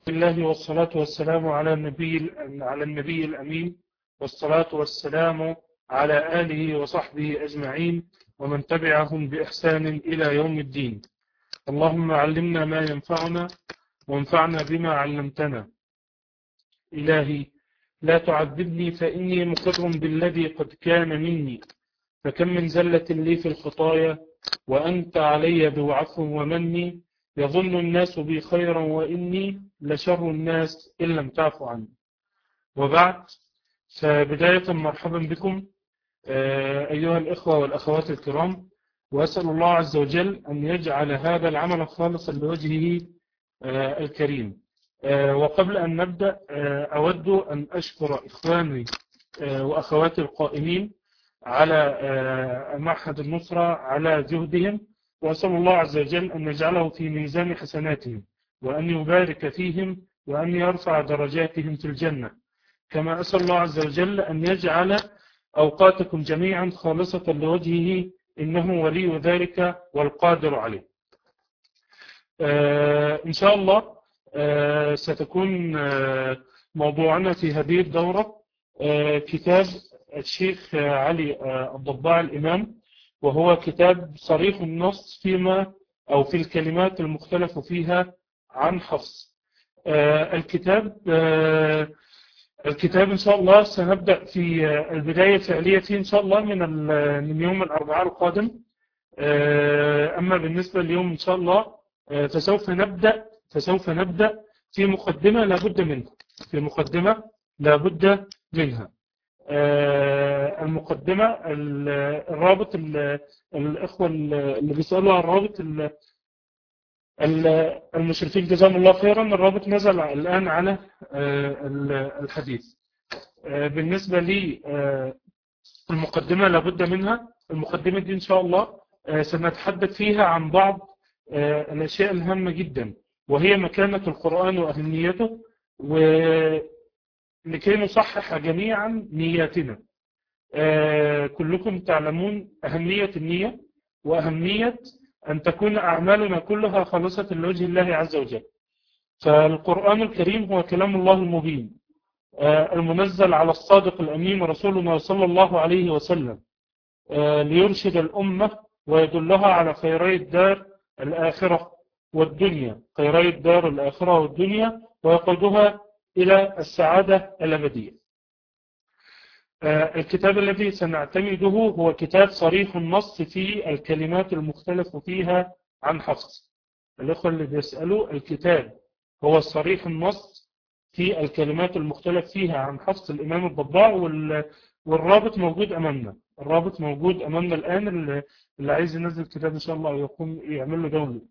الله والصلاة والسلام على النبي على النبي الأمين والصلاة والسلام على آله وصحبه أجمعين ومن تبعهم بإحسان إلى يوم الدين اللهم علمنا ما ينفعنا وانفعنا بما علمتنا إلهي لا تعذبني فإني مقر بالذي قد كان مني فكم من زلة لي في الخطايا وأنت علي بعفو ومني يظن الناس بي خيرا وإني لشر الناس إن لم تعفو عني وبعد فبداية مرحبا بكم أيها الإخوة والأخوات الكرام وأسأل الله عز وجل أن يجعل هذا العمل خالصا لوجهه الكريم وقبل أن نبدأ أود أن أشكر إخواني وأخواتي القائمين على معهد النصرة على جهدهم وأسأل الله عز وجل أن يجعله في ميزان حسناتهم وأن يبارك فيهم وأن يرفع درجاتهم في الجنة كما أسأل الله عز وجل أن يجعل أوقاتكم جميعا خالصة لوجهه إنه ولي ذلك والقادر عليه إن شاء الله ستكون موضوعنا في هذه الدورة كتاب الشيخ علي الضباع الإمام وهو كتاب صريح النص فيما أو في الكلمات المختلف فيها عن حفص الكتاب الكتاب إن شاء الله سنبدأ في البداية الفعلية فيه إن شاء الله من من يوم الأربعاء القادم أما بالنسبة لليوم إن شاء الله فسوف نبدأ فسوف نبدأ في مقدمة لابد منها في مقدمة لابد منها المقدمة الرابط الإخوة اللي بيسألوا عن الرابط المشرفين جزاهم الله خيرا الرابط نزل الآن على الحديث بالنسبة لي المقدمة لابد منها المقدمة دي إن شاء الله سنتحدث فيها عن بعض الأشياء الهامة جدا وهي مكانة القرآن وأهميته ولكي نصحح جميعا نياتنا كلكم تعلمون أهمية النية وأهمية أن تكون أعمالنا كلها خالصة لوجه الله عز وجل فالقرآن الكريم هو كلام الله المبين المنزل على الصادق الأمين رسولنا صلى الله عليه وسلم ليرشد الأمة ويدلها على خيري الدار الآخرة والدنيا خيري الدار الآخرة والدنيا ويقودها إلى السعادة الأبدية الكتاب الذي سنعتمده هو كتاب صريح النص في الكلمات المختلف فيها عن حفص الأخوة اللي بيسألوا الكتاب هو صريح النص في الكلمات المختلف فيها عن حفص الإمام الضباع والرابط موجود أمامنا الرابط موجود أمامنا الآن اللي عايز ينزل كتاب إن شاء الله يقوم يعمل له داونلود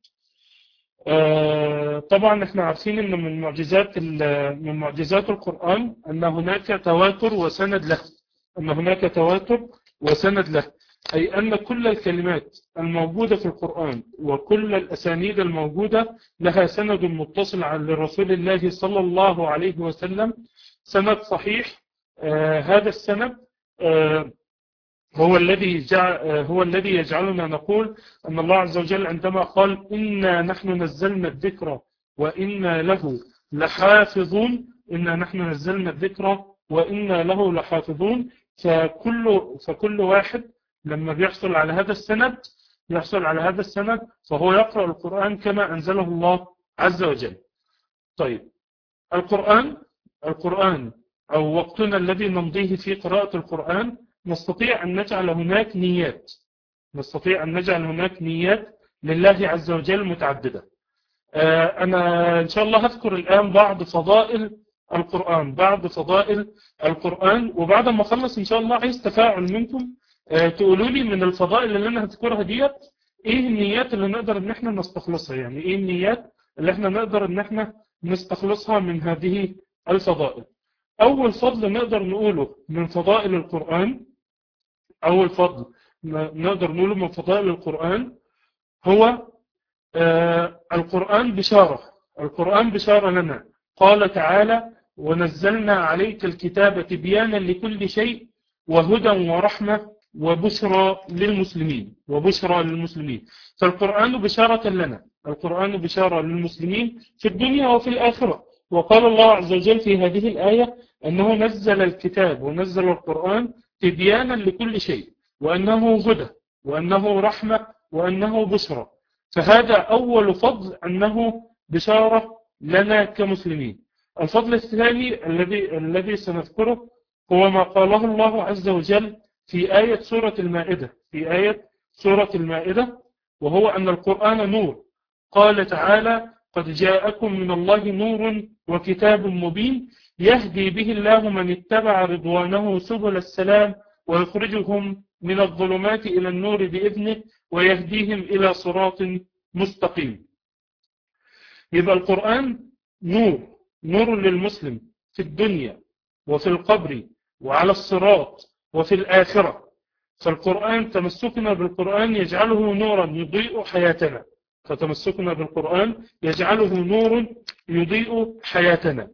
طبعا احنا عارفين ان من معجزات من معجزات القرآن ان هناك تواتر وسند له ان هناك تواتر وسند له اي ان كل الكلمات الموجودة في القرآن وكل الاسانيد الموجودة لها سند متصل لرسول الله صلى الله عليه وسلم سند صحيح آه هذا السند آه هو الذي جعل هو الذي يجعلنا نقول أن الله عز وجل عندما قال إنا نحن نزلنا الذكر وإنا له لحافظون إنا نحن نزلنا الذكر وإنا له لحافظون فكل فكل واحد لما بيحصل على هذا السند يحصل على هذا السند فهو يقرأ القرآن كما أنزله الله عز وجل طيب القرآن القرآن أو وقتنا الذي نمضيه في قراءة القرآن نستطيع أن نجعل هناك نيات نستطيع أن نجعل هناك نيات لله عز وجل متعددة أنا إن شاء الله هذكر الآن بعض فضائل القرآن بعض فضائل القرآن وبعد ما أخلص إن شاء الله عايز تفاعل منكم تقولوا لي من الفضائل اللي أنا هذكرها ديت إيه النيات اللي نقدر إن إحنا نستخلصها يعني إيه النيات اللي إحنا نقدر إن إحنا نستخلصها من هذه الفضائل أول فضل نقدر نقوله من فضائل القرآن أول فضل نقدر نقوله من فضائل القرآن هو آه القرآن بشارة القرآن بشارة لنا قال تعالى ونزلنا عليك الكتاب تبيانا لكل شيء وهدى ورحمة وبشرى للمسلمين وبشرى للمسلمين فالقرآن بشارة لنا القرآن بشارة للمسلمين في الدنيا وفي الآخرة وقال الله عز وجل في هذه الآية أنه نزل الكتاب ونزل القرآن تبيانا لكل شيء وأنه هدى وأنه رحمة وأنه بشرى فهذا أول فضل أنه بشارة لنا كمسلمين الفضل الثاني الذي الذي سنذكره هو ما قاله الله عز وجل في آية سورة المائدة في آية سورة المائدة وهو أن القرآن نور قال تعالى قد جاءكم من الله نور وكتاب مبين يهدي به الله من اتبع رضوانه سبل السلام ويخرجهم من الظلمات إلى النور بإذنه ويهديهم إلى صراط مستقيم يبقى القرآن نور نور للمسلم في الدنيا وفي القبر وعلى الصراط وفي الآخرة فالقرآن تمسكنا بالقرآن يجعله نورا يضيء حياتنا فتمسكنا بالقرآن يجعله نور يضيء حياتنا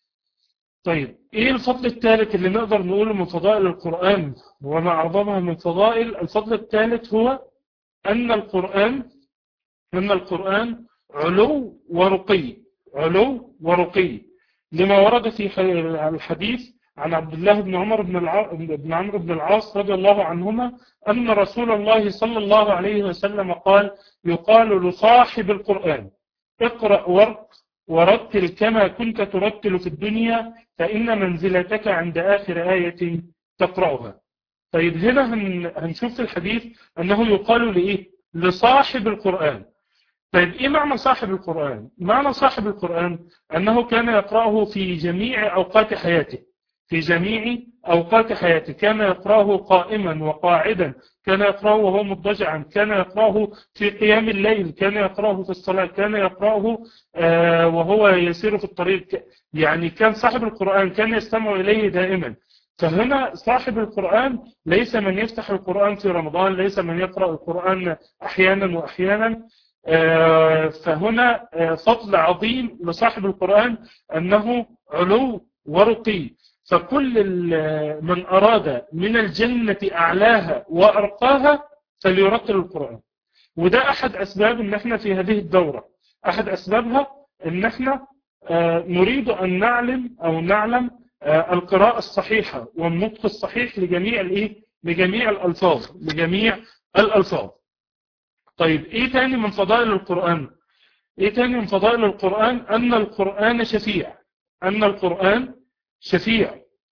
طيب ايه الفضل الثالث اللي نقدر نقوله من فضائل القرآن وما أعظمها من فضائل الفضل الثالث هو أن القرآن أن القرآن علو ورقي علو ورقي لما ورد في الحديث عن عبد الله بن عمر بن, الع... بن عمرو بن العاص رضي الله عنهما أن رسول الله صلى الله عليه وسلم قال يقال لصاحب القرآن اقرأ ورق ورتل كما كنت ترتل في الدنيا فإن منزلتك عند آخر آية تقرأها طيب هنا هنشوف في الحديث أنه يقال لإيه لصاحب القرآن طيب إيه معنى صاحب القرآن معنى صاحب القرآن أنه كان يقرأه في جميع أوقات حياته في جميع أوقات حياته كان يقرأه قائما وقاعدا كان يقرأه وهو مضجعا كان يقرأه في قيام الليل كان يقرأه في الصلاة كان يقرأه آه وهو يسير في الطريق يعني كان صاحب القرآن كان يستمع إليه دائما فهنا صاحب القرآن ليس من يفتح القرآن في رمضان ليس من يقرأ القرآن أحيانا وأحيانا آه فهنا آه فضل عظيم لصاحب القرآن أنه علو ورقي فكل من أراد من الجنة أعلاها وأرقاها فليرتل القرآن وده أحد أسباب أن احنا في هذه الدورة أحد أسبابها أن احنا نريد أن نعلم أو نعلم القراءة الصحيحة والنطق الصحيح لجميع الإيه؟ لجميع الألفاظ لجميع الألفاظ طيب إيه تاني من فضائل القرآن إيه تاني من فضائل القرآن أن القرآن شفيع أن القرآن شفيع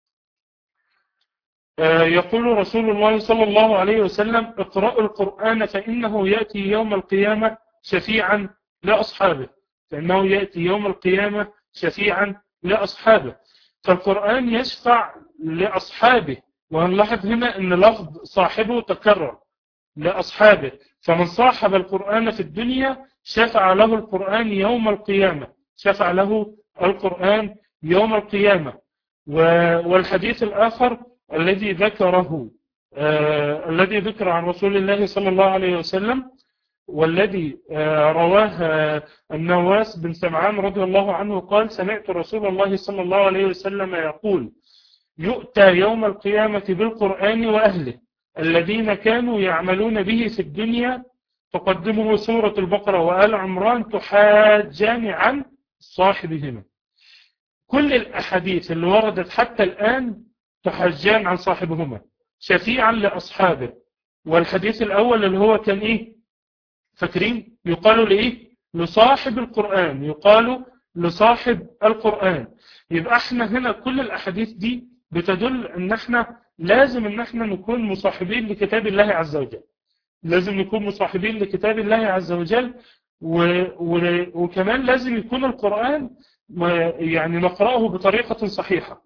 يقول رسول الله صلى الله عليه وسلم اقرأوا القرآن فإنه يأتي يوم القيامة شفيعا لأصحابه فإنه يأتي يوم القيامة شفيعا لأصحابه فالقرآن يشفع لأصحابه وهنلاحظ هنا أن لفظ صاحبه تكرر لأصحابه فمن صاحب القرآن في الدنيا شفع له القرآن يوم القيامة شفع له القرآن يوم القيامة والحديث الآخر الذي ذكره آه الذي ذكر عن رسول الله صلى الله عليه وسلم والذي آه رواه آه النواس بن سمعان رضي الله عنه قال سمعت رسول الله صلى الله عليه وسلم يقول يؤتى يوم القيامة بالقرآن وأهله الذين كانوا يعملون به في الدنيا تقدمه سورة البقرة وآل عمران تحاجان عن صاحبهما كل الأحاديث اللي وردت حتى الآن تحجان عن صاحبهما شفيعا لأصحابه والحديث الأول اللي هو كان إيه فاكرين يقال لإيه لصاحب القرآن يقال لصاحب القرآن يبقى احنا هنا كل الأحاديث دي بتدل ان احنا لازم ان احنا نكون مصاحبين لكتاب الله عز وجل لازم نكون مصاحبين لكتاب الله عز وجل و... و... وكمان لازم يكون القرآن يعني نقرأه بطريقة صحيحة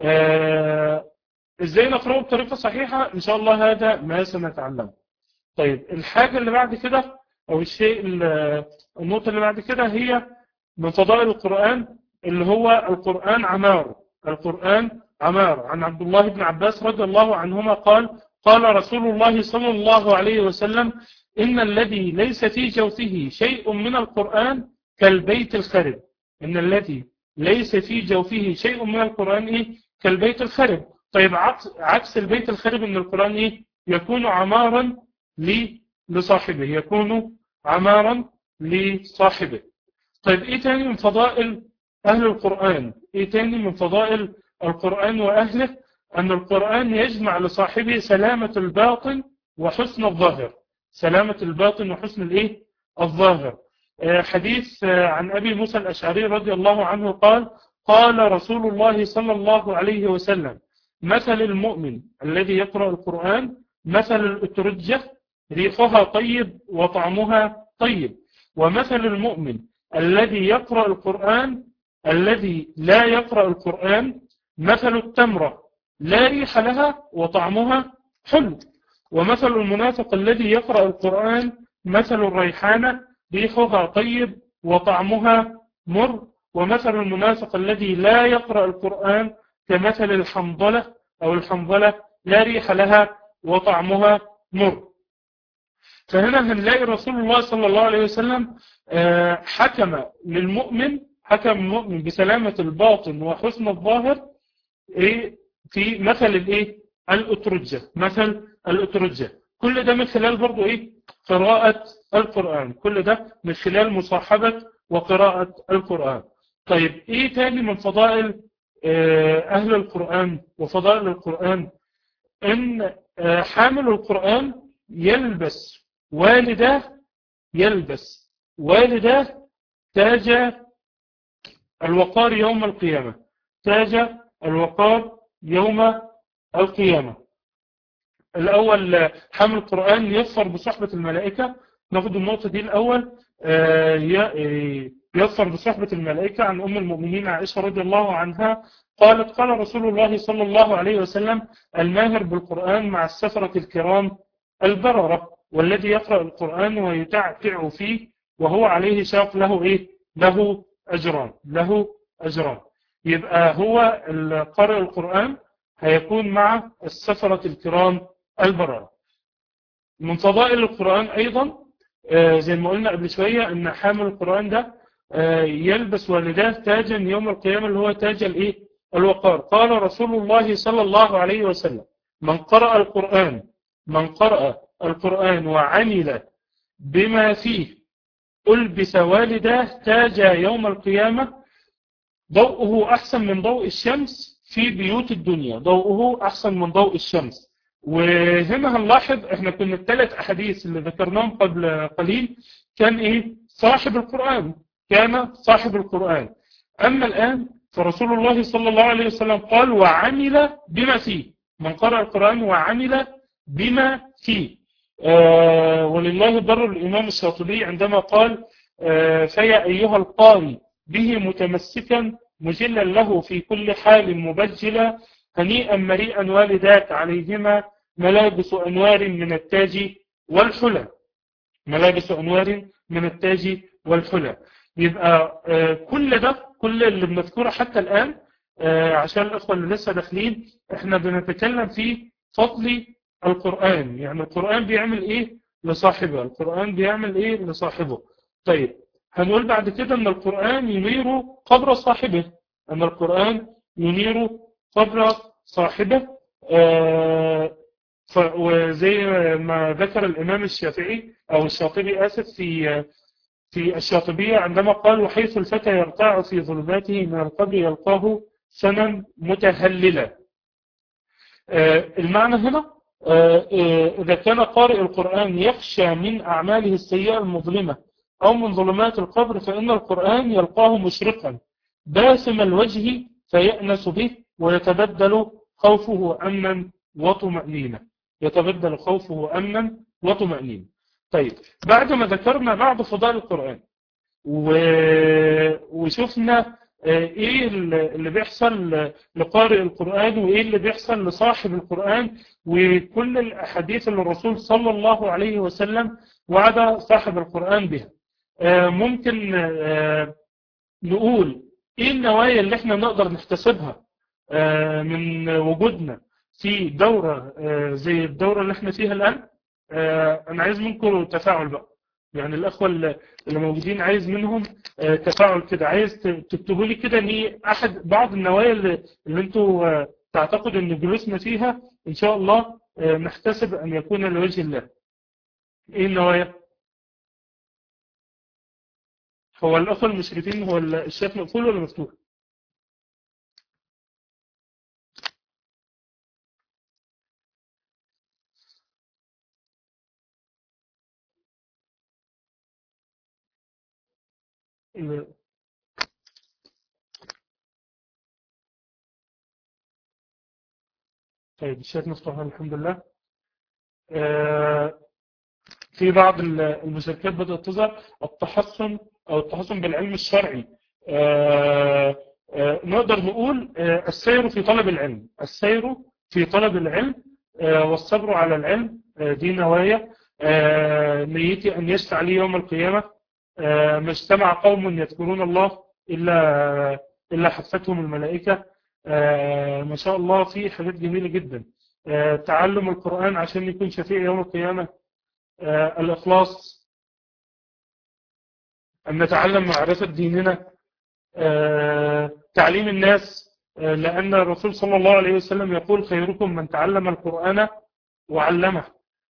آه ازاي نقرأه بطريقة صحيحة ان شاء الله هذا ما سنتعلمه طيب الحاجة اللي بعد كده او الشيء النقطة اللي بعد كده هي من فضائل القرآن اللي هو القرآن عمار القرآن عمار عن عبد الله بن عباس رضي الله عنهما قال قال رسول الله صلى الله عليه وسلم إن الذي ليس في جوفه شيء من القرآن كالبيت الخرب إن الذي ليس في جوفه شيء من القرآن إيه؟ كالبيت الخرب طيب عكس البيت الخرب إن القرآن إيه؟ يكون عمارا لصاحبه يكون عمارا لصاحبه طيب إيه تاني من فضائل أهل القرآن إيه تاني من فضائل القرآن وأهله أن القرآن يجمع لصاحبه سلامة الباطن وحسن الظاهر سلامة الباطن وحسن الإيه الظاهر حديث عن أبي موسى الأشعري رضي الله عنه قال قال رسول الله صلى الله عليه وسلم مثل المؤمن الذي يقرأ القرآن مثل الأترجة ريحها طيب وطعمها طيب ومثل المؤمن الذي يقرأ القرآن الذي لا يقرأ القرآن مثل التمرة لا ريح لها وطعمها حلو ومثل المنافق الذي يقرأ القرآن مثل الريحانة ريحها طيب وطعمها مر ومثل المنافق الذي لا يقرأ القرآن كمثل الحنظلة أو الحنظلة لا ريح لها وطعمها مر فهنا هنلاقي رسول الله صلى الله عليه وسلم حكم للمؤمن حكم المؤمن بسلامة الباطن وحسن الظاهر في مثل الايه الأترجة مثل الأترجة كل ده من خلال برضو ايه قراءة القرآن كل ده من خلال مصاحبة وقراءة القرآن طيب ايه تاني من فضائل اهل القرآن وفضائل القرآن ان حامل القرآن يلبس والده يلبس والده تاج الوقار يوم القيامة تاج الوقار يوم القيامة الأول حمل القرآن يظفر بصحبة الملائكة ناخد النقطة دي الأول يظفر بصحبة الملائكة عن أم المؤمنين عائشة رضي الله عنها قالت قال رسول الله صلى الله عليه وسلم الماهر بالقرآن مع السفرة الكرام البررة والذي يقرأ القرآن ويتعتع فيه وهو عليه شاق له إيه له أجران له أجران يبقى هو قارئ القرآن هيكون مع السفرة الكرام البررة من فضائل القرآن أيضا زي ما قلنا قبل شوية أن حامل القرآن ده يلبس والداه تاجا يوم القيامة اللي هو تاج الإيه الوقار قال رسول الله صلى الله عليه وسلم من قرأ القرآن من قرأ القرآن وعمل بما فيه ألبس والداه تاجا يوم القيامة ضوءه أحسن من ضوء الشمس في بيوت الدنيا ضوءه أحسن من ضوء الشمس وهنا هنلاحظ احنا كنا الثلاث أحاديث اللي ذكرناهم قبل قليل كان ايه صاحب القرآن كان صاحب القرآن أما الآن فرسول الله صلى الله عليه وسلم قال وعمل بما فيه من قرأ القرآن وعمل بما فيه آه ولله ضر الإمام الشاطبي عندما قال آه فيا أيها القاري به متمسكا مجلا له في كل حال مبجلا هنيئا مريئا والداك عليهما ملابس أنوار من التاج والحلى ملابس أنوار من التاج والحلى يبقى آه كل ده كل اللي بنذكره حتى الآن عشان الأخوة اللي لسه داخلين احنا بنتكلم في فضل القرآن يعني القرآن بيعمل ايه لصاحبه القرآن بيعمل ايه لصاحبه طيب هنقول بعد كده ان القرآن ينير قبر صاحبه ان القرآن ينير قبر صاحبه آه وزي ما ذكر الامام الشافعي او الشاطبي اسف في في الشاطبية عندما قال وحيث الفتى يرتاع في ظلماته من القبر يلقاه سنا متهللا آه المعنى هنا آه إذا كان قارئ القرآن يخشى من أعماله السيئة المظلمة أو من ظلمات القبر فإن القرآن يلقاه مشرقا باسم الوجه فيأنس به ويتبدل خوفه أمنا وطمأنينة يتبدل خوفه أمنا وطمأنينة طيب بعد ما ذكرنا بعض فضائل القرآن و... وشفنا ايه اللي بيحصل لقارئ القرآن وايه اللي بيحصل لصاحب القرآن وكل الاحاديث اللي الرسول صلى الله عليه وسلم وعد صاحب القرآن بها ممكن نقول ايه النوايا اللي احنا نقدر نحتسبها من وجودنا في دورة زي الدورة اللي احنا فيها الآن انا عايز منكم تفاعل بقى يعني الاخوه اللي موجودين عايز منهم تفاعل كده عايز تكتبوا لي كده ان احد بعض النوايا اللي, اللي انتوا تعتقدوا ان جلوسنا فيها ان شاء الله نحتسب ان يكون لوجه الله ايه النوايا هو الأخوة المشرفين هو الشات مقفول ولا مفتوح؟ طيب الشات مفتوح الحمد لله آه في بعض المشاركات بدأت تظهر التحصن أو التحصن بالعلم الشرعي آه آه نقدر نقول السير في طلب العلم السير في طلب العلم والصبر على العلم دي نوايا نيتي أن يشفع لي يوم القيامة ما اجتمع قوم يذكرون الله إلا إلا حفتهم الملائكة ما شاء الله في حاجات جميلة جدا تعلم القرآن عشان يكون شفيع يوم القيامة الإخلاص أن نتعلم معرفة ديننا تعليم الناس لأن الرسول صلى الله عليه وسلم يقول خيركم من تعلم القرآن وعلمه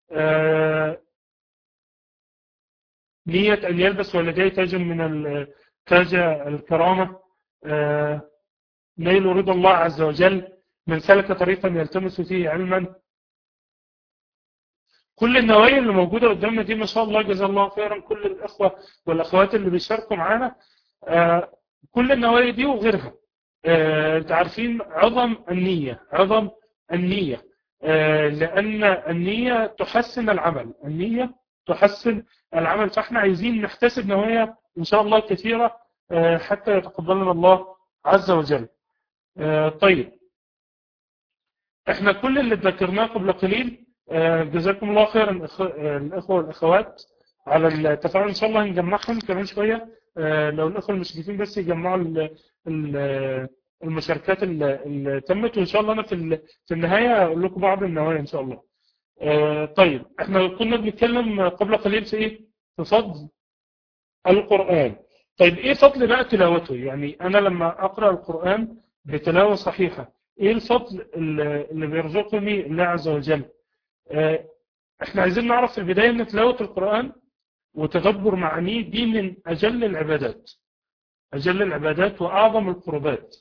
نية أن يلبس والديه تاج من تاج الكرامة نيل رضا الله عز وجل من سلك طريقا يلتمس فيه علما كل النوايا اللي موجودة قدامنا دي ما شاء الله جزا الله خيرا كل الأخوة والأخوات اللي بيشاركوا معانا كل النوايا دي وغيرها انت عارفين عظم النية عظم النية لأن النية تحسن العمل النية تحسن العمل فاحنا عايزين نحتسب نوايا إن شاء الله كثيرة حتى يتقبلنا الله عز وجل طيب احنا كل اللي ذكرناه قبل قليل جزاكم الله خيرا الأخوة والأخوات على التفاعل إن شاء الله هنجمعهم كمان شوية لو الأخوة المشرفين بس يجمعوا المشاركات اللي تمت وإن شاء الله أنا في في النهاية أقول لكم بعض النوايا إن شاء الله طيب احنا كنا بنتكلم قبل قليل في إيه؟ في فضل القرآن طيب إيه فضل بقى تلاوته يعني أنا لما أقرأ القرآن بتلاوة صحيحة إيه الفضل اللي بيرزقني الله عز وجل احنا عايزين نعرف في البداية ان تلاوة القرآن وتدبر معانيه دي من أجل العبادات أجل العبادات وأعظم القربات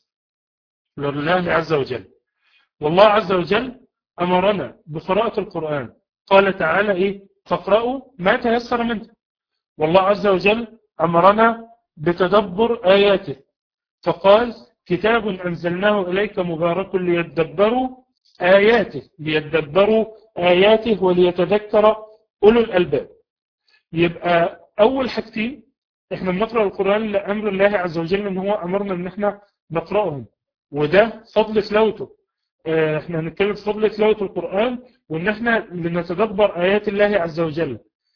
لله عز وجل والله عز وجل أمرنا بقراءة القرآن قال تعالى إيه فاقرأوا ما تيسر منه والله عز وجل أمرنا بتدبر آياته فقال كتاب أنزلناه إليك مبارك ليتدبروا آياته ليتدبروا آياته وليتذكر أولو الألباب يبقى أول حاجتين احنا بنقرأ القرآن لأمر الله عز وجل ان هو أمرنا ان احنا نقرأهم وده فضل تلاوته احنا هنتكلم في فضل تلاوة القرآن وان احنا لنتدبر آيات الله عز وجل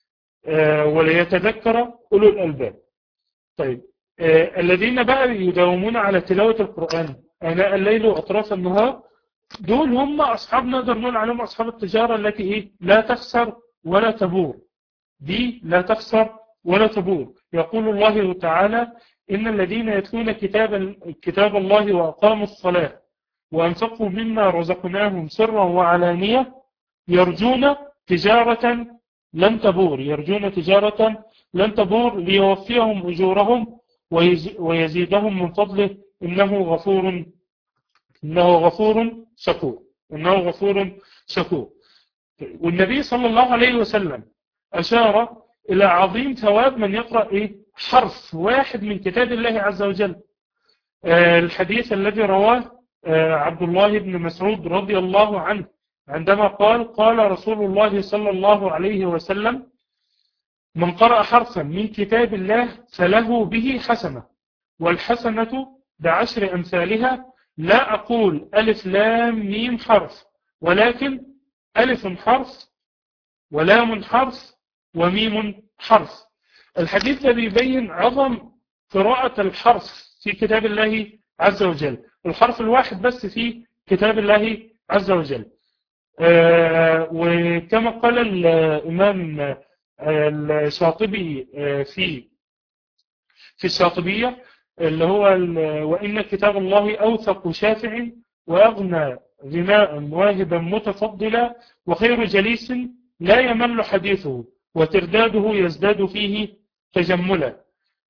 وليتذكر أولو الألباب طيب الذين بقى يداومون على تلاوة القرآن آناء الليل وأطراف النهار دول هم أصحاب نقدر نقول عليهم أصحاب التجارة التي إيه لا تخسر ولا تبور دي لا تخسر ولا تبور يقول الله تعالى إن الذين يتلون كتاب, كتاب الله وأقاموا الصلاة وأنفقوا مما رزقناهم سرا وعلانية يرجون تجارة لن تبور يرجون تجارة لن تبور ليوفيهم أجورهم ويزيدهم من فضله إنه غفور إنه غفور شكور إنه غفور شكور والنبي صلى الله عليه وسلم أشار إلى عظيم ثواب من يقرأ إيه؟ حرف واحد من كتاب الله عز وجل آه الحديث الذي رواه آه عبد الله بن مسعود رضي الله عنه عندما قال قال رسول الله صلى الله عليه وسلم من قرأ حرفا من كتاب الله فله به حسنة والحسنة بعشر أمثالها لا أقول ألف لام ميم حرف ولكن ألف حرف ولام حرف وميم حرف الحديث ده بيبين عظم قراءة الحرف في كتاب الله عز وجل الحرف الواحد بس في كتاب الله عز وجل آه وكما قال الإمام الشاطبي في في الشاطبية اللي هو وإن كتاب الله أوثق شافع وأغنى غناء واهبا متفضلا وخير جليس لا يمل حديثه وترداده يزداد فيه تجملا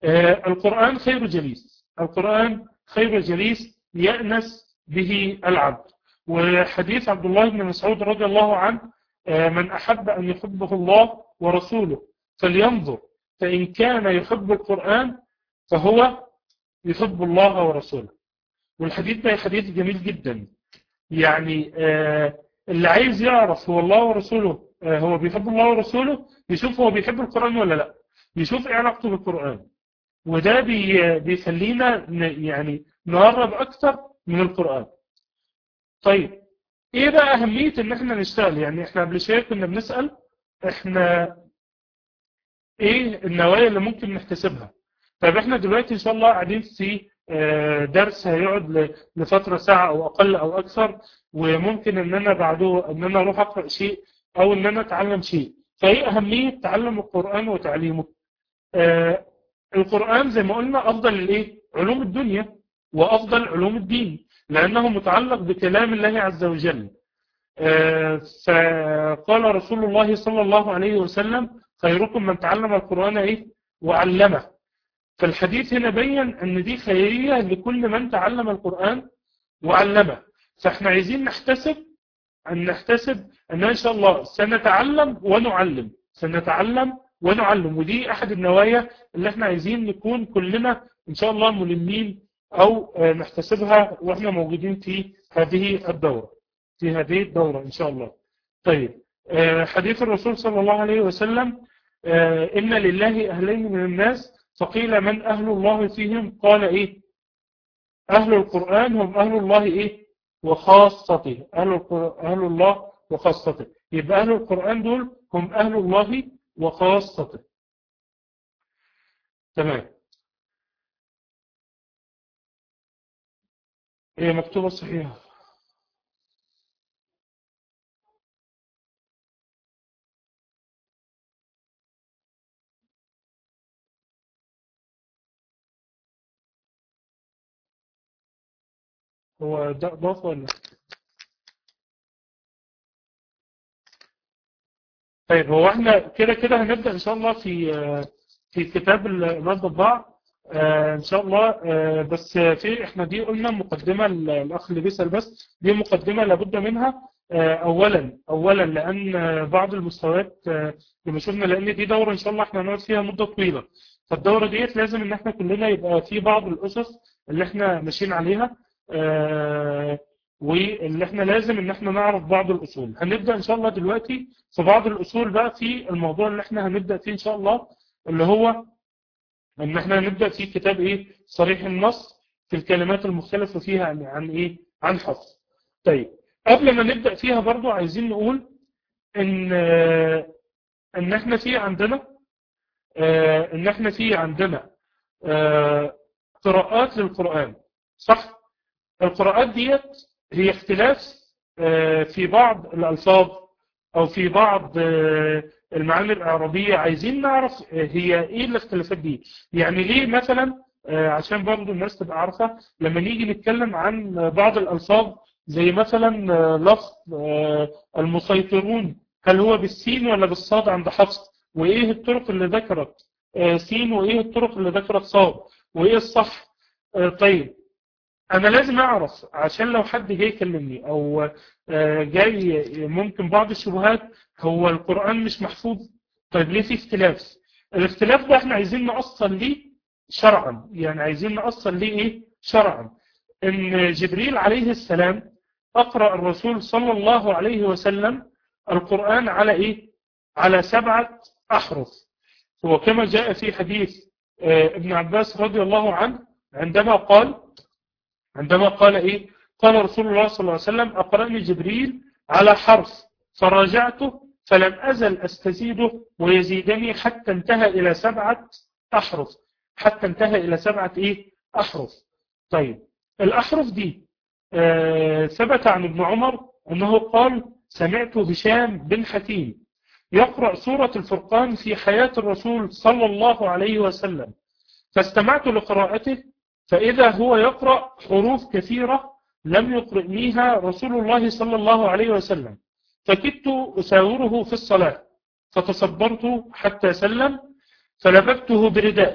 آه، القرآن خير جليس القرآن خير جليس يأنس به العبد وحديث عبد الله بن مسعود رضي الله عنه آه، من أحب أن يحبه الله ورسوله فلينظر فإن كان يحب القرآن فهو يحب الله ورسوله والحديث ده حديث جميل جدا يعني آه، اللي عايز يعرف هو الله ورسوله آه، هو بيحب الله ورسوله يشوف هو بيحب القرآن ولا لا يشوف ايه علاقته بالقرآن وده بي بيخلينا ن- يعني نقرب اكتر من القرآن طيب ايه بقى اهمية ان احنا نشتغل يعني احنا قبل شوية كنا بنسأل احنا ايه النوايا اللي ممكن نحتسبها طيب احنا دلوقتي ان شاء الله قاعدين في آه، درس هيقعد ل- لفترة ساعة او اقل او اكثر وممكن ان انا بعده ان انا اروح اقرأ شيء او ان انا اتعلم شيء فايه اهمية تعلم القرآن وتعليمه آه، القرآن زي ما قلنا افضل الايه علوم الدنيا وافضل علوم الدين لانه متعلق بكلام الله عز وجل آه، فقال رسول الله صلى الله عليه وسلم خيركم من تعلم القرآن ايه وعلمه فالحديث هنا بين ان دي خيرية لكل من تعلم القرآن وعلمه فاحنا عايزين نحتسب أن نحتسب أن إن شاء الله سنتعلم ونعلم سنتعلم ونعلم ودي أحد النوايا اللي احنا عايزين نكون كلنا إن شاء الله ملمين أو آه، نحتسبها وإحنا موجودين في هذه الدورة في هذه الدورة إن شاء الله طيب آه، حديث الرسول صلى الله عليه وسلم آه، إن لله أهلين من الناس فقيل من أهل الله فيهم قال إيه أهل القرآن هم أهل الله إيه وخاصته أهل, القر- أهل الله وخاصته يبقى أهل القرآن دول هم أهل الله وخاصته تمام هي مكتوبة صحيحة هو ده ضاف ولا طيب هو احنا كده كده هنبدأ ان شاء الله في في كتاب الرد الضاع ان شاء الله آه، بس في احنا دي قلنا مقدمة ال- الاخ اللي بيسأل بس دي مقدمة لابد منها آه، اولا اولا لان بعض المستويات آه، لما شفنا لان دي دورة ان شاء الله احنا هنقعد فيها مدة طويلة فالدورة ديت لازم ان احنا كلنا يبقى في بعض الاسس اللي احنا ماشيين عليها آه، واللي احنا لازم ان احنا نعرف بعض الاصول هنبدأ ان شاء الله دلوقتي في بعض الاصول بقى في الموضوع اللي احنا هنبدأ فيه ان شاء الله اللي هو ان احنا هنبدأ في كتاب ايه صريح النص في الكلمات المختلفة فيها عن, عن ايه عن حفظ طيب قبل ما نبدأ فيها برضو عايزين نقول ان آه، ان احنا في عندنا آه، ان احنا في عندنا آه، قراءات للقرآن صح القراءات ديت هي اختلاف آه، في بعض الألفاظ أو في بعض آه، المعاني الإعرابية عايزين نعرف آه، هي إيه الاختلافات دي يعني ليه مثلا آه، عشان برضو الناس تبقى عارفة لما نيجي نتكلم عن آه، بعض الألفاظ زي مثلا آه، لفظ آه، المسيطرون هل هو بالسين ولا بالصاد عند حفص وإيه الطرق اللي ذكرت آه، سين وإيه الطرق اللي ذكرت صاد وإيه الصح آه، طيب انا لازم اعرف عشان لو حد جاي يكلمني او آه، جاي ممكن بعض الشبهات هو القرآن مش محفوظ طيب ليه في اختلاف الاختلاف ده احنا عايزين نأصل ليه شرعا يعني عايزين نأصل ليه ايه شرعا ان جبريل عليه السلام اقرأ الرسول صلى الله عليه وسلم القرآن على ايه على سبعة احرف وكما جاء في حديث آه، ابن عباس رضي الله عنه عندما قال عندما قال إيه قال رسول الله صلى الله عليه وسلم أقرأني جبريل على حرف فراجعته فلم أزل أستزيده ويزيدني حتى انتهى إلى سبعة أحرف حتى انتهى إلى سبعة إيه أحرف طيب الأحرف دي آه ثبت عن ابن عمر أنه قال سمعت هشام بن حكيم يقرأ سورة الفرقان في حياة الرسول صلى الله عليه وسلم فاستمعت لقراءته فإذا هو يقرأ حروف كثيرة لم يقرئنيها رسول الله صلى الله عليه وسلم فكدت أساوره في الصلاة فتصبرت حتى سلم فلببته بردائه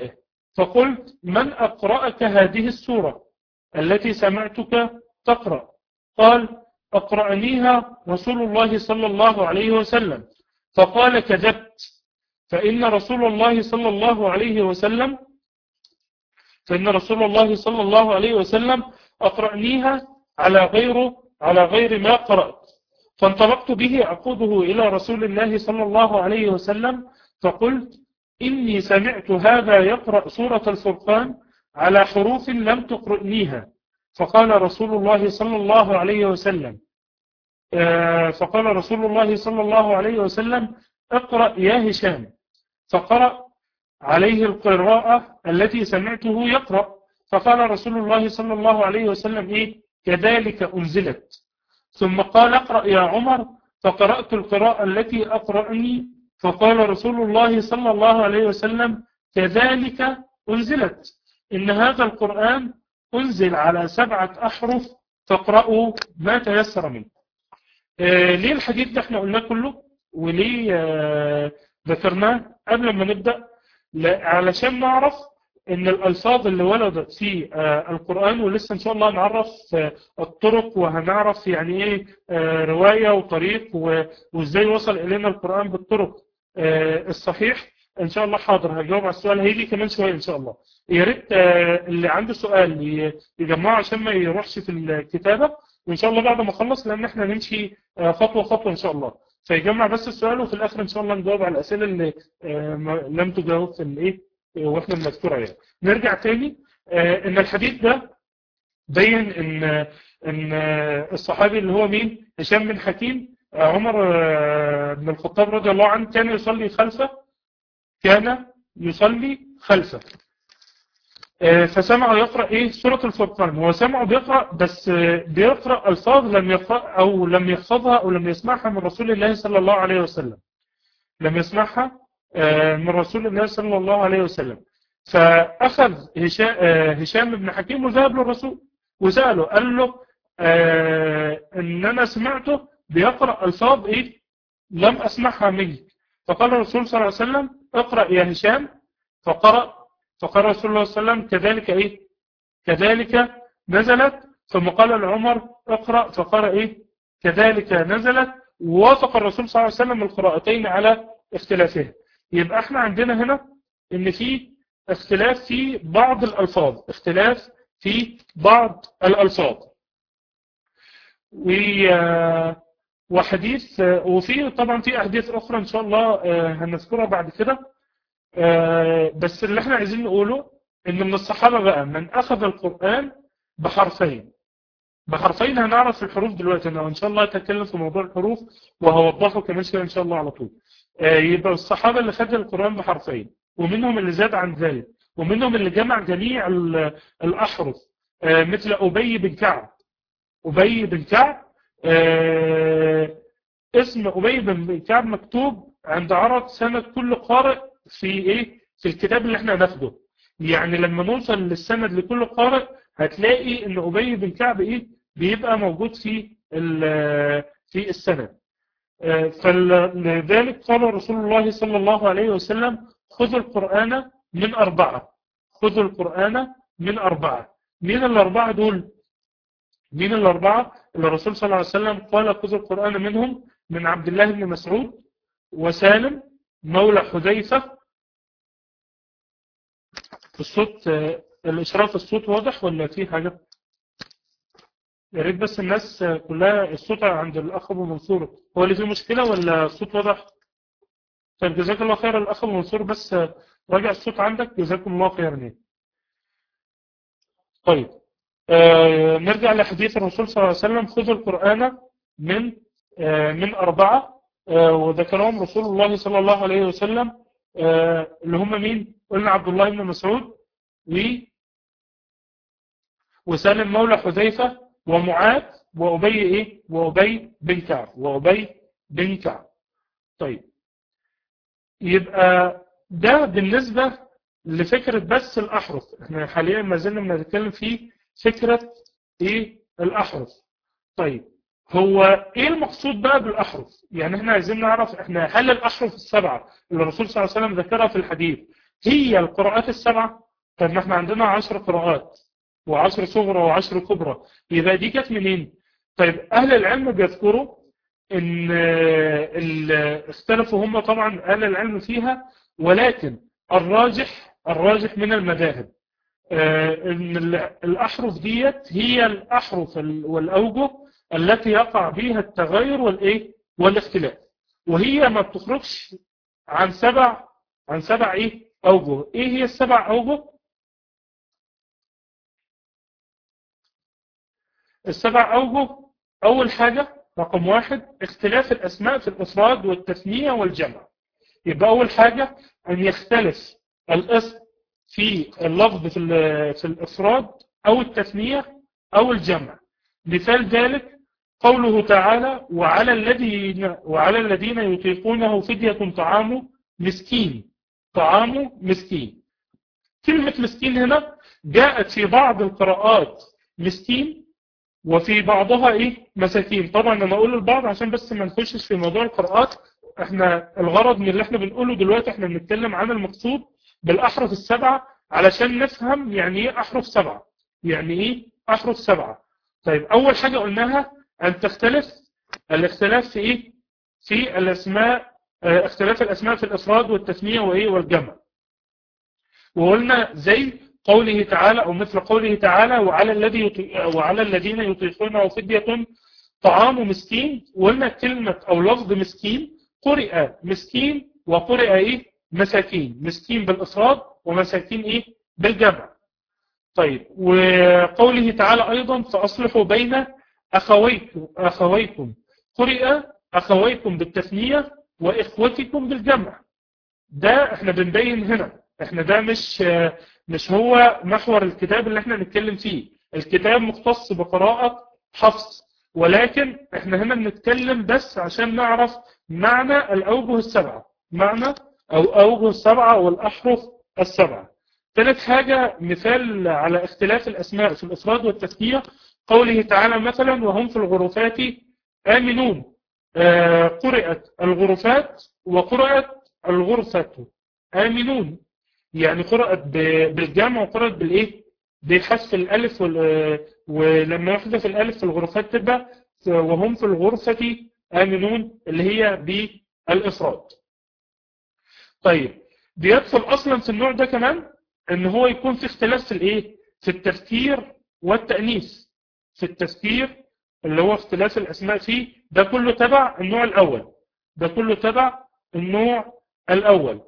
فقلت من أقرأك هذه السورة التي سمعتك تقرأ قال أقرأنيها رسول الله صلى الله عليه وسلم فقال كذبت فإن رسول الله صلى الله عليه وسلم فإن رسول الله صلى الله عليه وسلم أقرأنيها على غير على غير ما قرأت فانطلقت به أقوده إلى رسول الله صلى الله عليه وسلم فقلت إني سمعت هذا يقرأ سورة الفرقان على حروف لم تقرئنيها فقال رسول الله صلى الله عليه وسلم فقال رسول الله صلى الله عليه وسلم اقرأ يا هشام فقرأ عليه القراءة التي سمعته يقرأ فقال رسول الله صلى الله عليه وسلم إيه كذلك أنزلت ثم قال اقرأ يا عمر فقرأت القراءة التي أقرأني فقال رسول الله صلى الله عليه وسلم كذلك أنزلت إن هذا القرآن أنزل على سبعة أحرف فاقرأوا ما تيسر منه آه ليه الحديث ده احنا قلناه كله وليه آه ذكرناه قبل ما نبدأ علشان نعرف ان الالفاظ اللي ولدت في آه القرآن ولسه ان شاء الله نعرف آه الطرق وهنعرف يعني ايه آه رواية وطريق وازاي وصل الينا القرآن بالطرق الصحيح ان شاء الله حاضر هجاوب على السؤال هيجي كمان شوية ان شاء الله يا ريت اللي عنده سؤال يجمعه عشان ما يروحش في الكتابة وان شاء الله بعد ما اخلص لان احنا نمشي خطوة خطوة ان شاء الله فيجمع بس السؤال وفي الاخر ان شاء الله نجاوب على الاسئله اللي لم تجاوب في الايه واحنا بنذكرها يعني نرجع تاني ان الحديث ده بين ان ان الصحابي اللي هو مين هشام بن حكيم عمر بن الخطاب رضي الله عنه كان يصلي خلفه كان يصلي خلفه فسمعه يقرأ ايه سورة الفرقان هو سمعه بيقرأ بس بيقرأ الفاظ لم يقرأ او لم يحفظها او لم يسمعها من رسول الله صلى الله عليه وسلم لم يسمعها من رسول الله صلى الله عليه وسلم فأخذ هشام بن حكيم وذهب للرسول وسأله قال له ان انا سمعته بيقرأ الفاظ ايه لم اسمعها منك فقال الرسول صلى الله عليه وسلم اقرأ يا هشام فقرأ فقال رسول الله صلى الله عليه وسلم كذلك ايه كذلك نزلت ثم قال لعمر اقرأ فقال ايه كذلك نزلت ووافق الرسول صلى الله عليه وسلم القراءتين على اختلافها يبقى احنا عندنا هنا ان في اختلاف في بعض الالفاظ اختلاف في بعض الالفاظ وحديث وفي طبعا في احاديث اخرى ان شاء الله هنذكرها بعد كده بس اللي احنا عايزين نقوله ان من الصحابة بقى من اخذ القرآن بحرفين بحرفين هنعرف الحروف دلوقتي انا ان شاء الله اتكلم في موضوع الحروف وهوضحه كمان شويه ان شاء الله على طول يبقى الصحابة اللي خد القرآن بحرفين ومنهم اللي زاد عن ذلك ومنهم اللي جمع جميع الاحرف مثل ابي بن كعب ابي بن كعب اسم ابي بن كعب مكتوب عند عرض سنة كل قارئ في ايه في الكتاب اللي احنا هناخده يعني لما نوصل للسند لكل قارئ هتلاقي ان ابي بن كعب ايه بيبقى موجود في في السند فلذلك قال رسول الله صلى الله عليه وسلم خذوا القرآن من أربعة خذوا القرآن من أربعة مين الأربعة دول مين الأربعة اللي الرسول صلى الله عليه وسلم قال خذوا القرآن منهم من عبد الله بن مسعود وسالم مولى حذيفة الصوت الإشراف الصوت واضح ولا في حاجة يا ريت بس الناس كلها الصوت عند الأخ أبو منصور هو اللي فيه مشكلة ولا الصوت واضح طيب جزاك الله خير الأخ أبو منصور بس راجع الصوت عندك جزاكم الله خيرا طيب آه نرجع لحديث الرسول صلى الله عليه وسلم خذوا القرآن من آه من أربعة آه وذكرهم رسول الله صلى الله عليه وسلم آه اللي هم مين قلنا عبد الله بن مسعود و وسالم مولى حذيفة ومعاذ وأبي إيه وأبي بن كعب وأبي بن كعب طيب يبقى ده بالنسبة لفكرة بس الأحرف احنا حاليا ما زلنا بنتكلم في فكرة ايه الأحرف طيب هو ايه المقصود بقى بالأحرف يعني احنا عايزين نعرف احنا هل الأحرف السبعة اللي الرسول صلى الله عليه وسلم ذكرها في الحديث هي القراءات السبعة طب ما احنا عندنا عشر قراءات وعشر صغرى وعشر كبرى يبقى دي جت منين طيب اهل العلم بيذكروا ان اختلفوا هم طبعا اهل العلم فيها ولكن الراجح الراجح من المذاهب ان الاحرف ديت هي الاحرف والاوجه التي يقع بها التغير والايه والاختلاف وهي ما بتخرجش عن سبع عن سبع ايه اوجه ايه هي السبع اوجه السبع اوجه اول حاجة رقم واحد اختلاف الاسماء في الافراد والتثنية والجمع يبقى اول حاجة ان يختلف الاسم في اللفظ في, في الافراد او التثنية او الجمع مثال ذلك قوله تعالى وعلى الذين وعلى الذين يطيقونه فدية طعام مسكين طعام مسكين كلمة مسكين هنا جاءت في بعض القراءات مسكين وفي بعضها ايه مساكين طبعا انا اقول البعض عشان بس ما نخشش في موضوع القراءات احنا الغرض من اللي احنا بنقوله دلوقتي احنا بنتكلم عن المقصود بالاحرف السبعة علشان نفهم يعني ايه احرف سبعة يعني ايه احرف سبعة طيب اول حاجة قلناها ان تختلف الاختلاف في ايه في الاسماء اه اختلاف الاسماء في الافراد والتثنية وايه والجمع وقلنا زي قوله تعالى او مثل قوله تعالى وعلى الذي يطي... وعلى الذين يطيقونه فدية طعام مسكين وقلنا كلمة او لفظ مسكين قرئ مسكين وقرئ ايه مساكين مسكين بالافراد ومساكين ايه بالجمع طيب وقوله تعالى ايضا فاصلحوا بين اخويكم اخويكم قرئ اخويكم بالتثنية واخوتكم بالجمع ده احنا بنبين هنا احنا ده مش مش هو محور الكتاب اللي احنا نتكلم فيه الكتاب مختص بقراءة حفص ولكن احنا هنا بنتكلم بس عشان نعرف معنى الأوجه السبعة معنى أو أوجه السبعة أو الأحرف السبعة ثالث حاجة مثال على اختلاف الأسماء في الإفراد والتثنية قوله تعالى مثلا وهم في الغرفات آمنون آه قرأت الغرفات وقرأت الغرفة آمنون يعني قرأت بالجمع وقرأت بالايه بحذف الالف ولما يحذف الالف في الغرفات تبقى وهم في الغرفة آمنون اللي هي بالإفراد طيب بيدخل أصلا في النوع ده كمان ان هو يكون في اختلاف في الايه في التفكير والتأنيث في التفكير اللي هو اختلاف الأسماء فيه ده كله تبع النوع الأول ده كله تبع النوع الأول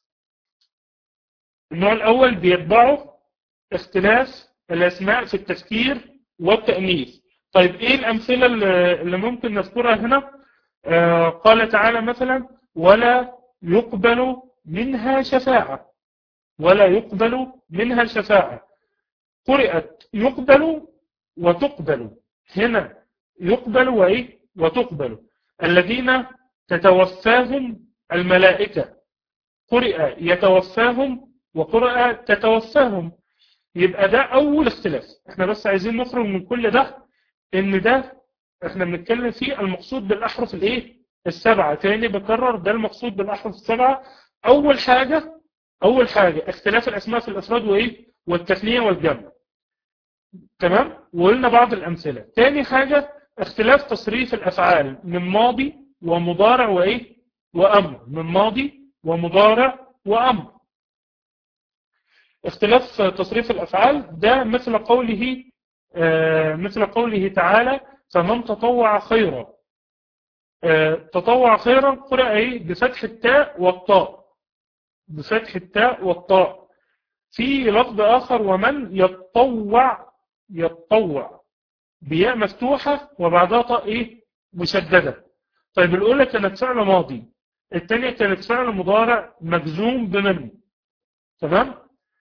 النوع الأول بيتبعه اختلاف الأسماء في التفكير والتأنيث طيب إيه الأمثلة اللي ممكن نذكرها هنا آه قال تعالى مثلا ولا يقبل منها شفاعة ولا يقبل منها شفاعة قرأت يقبل وتقبل هنا يقبل وإيه وتقبل الذين تتوفاهم الملائكة قرأ يتوفاهم وقرأ تتوفاهم يبقى ده أول اختلاف احنا بس عايزين نخرج من كل ده ان ده احنا بنتكلم فيه المقصود بالأحرف الايه السبعة تاني بكرر ده المقصود بالأحرف السبعة أول حاجة أول حاجة اختلاف الأسماء في الإفراد وإيه والتثنية والجمع تمام وقلنا بعض الأمثلة تاني حاجة اختلاف تصريف الأفعال من ماضي ومضارع وإيه وأمر من ماضي ومضارع وأمر اختلاف تصريف الأفعال ده مثل قوله آه مثل قوله تعالى فمن تطوع خيرا آه تطوع خيرا قرأ ايه بفتح التاء والطاء بفتح التاء والطاء في لفظ آخر ومن يتطوع يتطوع بياء مفتوحة وبعدها طاء ايه مشددة طيب الأولى كانت فعل ماضي الثانية كانت فعل مضارع مجزوم بمن تمام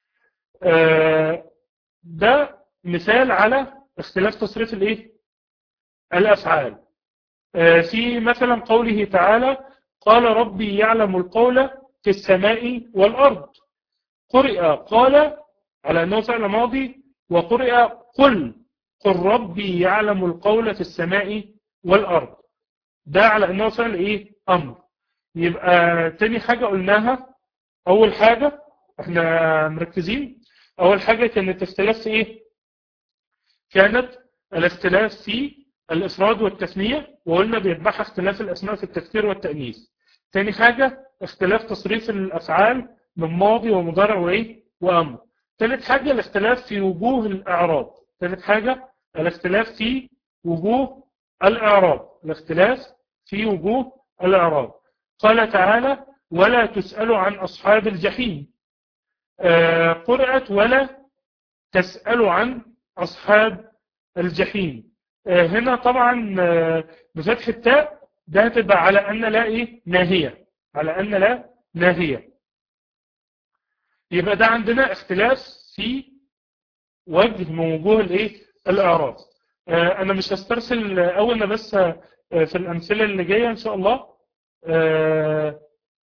آه ده مثال على اختلاف تصريف الايه الافعال آه في مثلا قوله تعالى قال ربي يعلم القول في السماء والارض قرئ قال على انه فعل ماضي وقرئ قل قل ربي يعلم القول في السماء والارض ده على انه فعل ايه امر يبقى تاني حاجة قلناها اول حاجة احنا مركزين أول حاجة كانت اختلاف في إيه كانت الاختلاف في الإفراد والتثنية وقلنا بيتبعها اختلاف الأسماء في التذكير والتأنيث تاني حاجة اختلاف تصريف الأفعال من ماضي ومضارع وإيه وأمر ثالث حاجة الاختلاف في وجوه الإعراب ثالث حاجة الاختلاف في وجوه الإعراب الاختلاف في وجوه الإعراب قال تعالى ولا تسألوا عن أصحاب الجحيم آه قرأت ولا تسألوا عن أصحاب الجحيم آه هنا طبعا آه بفتح التاء ده هتبقى على أن لا إيه ناهية على أن لا ناهية يبقى ده عندنا اختلاف في وجه من وجوه الايه الاعراب آه انا مش هسترسل اول انا بس آه في الامثله اللي جايه ان شاء الله آه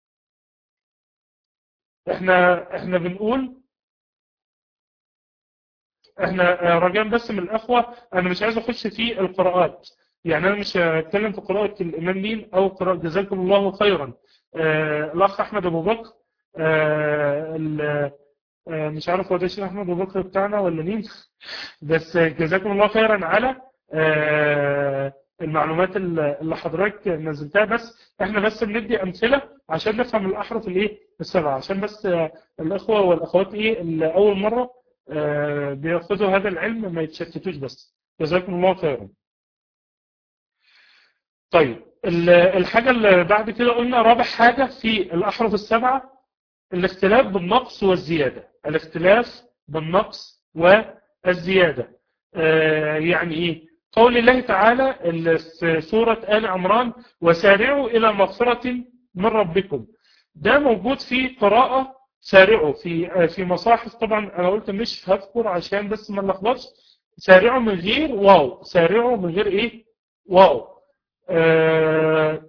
احنا احنا بنقول احنا رجاء بس من الاخوه انا مش عايز اخش في القراءات يعني انا مش هتكلم في قراءه الامام مين او قراءه جزاكم الله خيرا الاخ احمد ابو بكر مش عارف هو ده الشيخ احمد ابو بكر بتاعنا ولا مين بس جزاكم الله خيرا على المعلومات اللي حضرتك نزلتها بس احنا بس بندي امثله عشان نفهم الاحرف الايه السبعه عشان بس الاخوه والاخوات ايه اللي اول مره بياخذوا هذا العلم ما يتشتتوش بس جزاكم الله خيرا طيب الحاجه اللي بعد كده قلنا رابع حاجه في الاحرف السبعه الاختلاف بالنقص والزيادة الاختلاف بالنقص والزيادة آه يعني ايه قول الله تعالى في سورة آل عمران وسارعوا إلى مغفرة من ربكم ده موجود في قراءة سارعوا في في مصاحف طبعا أنا قلت مش هذكر عشان بس ما نلخبطش سارعوا من غير واو سارعوا من غير ايه واو آه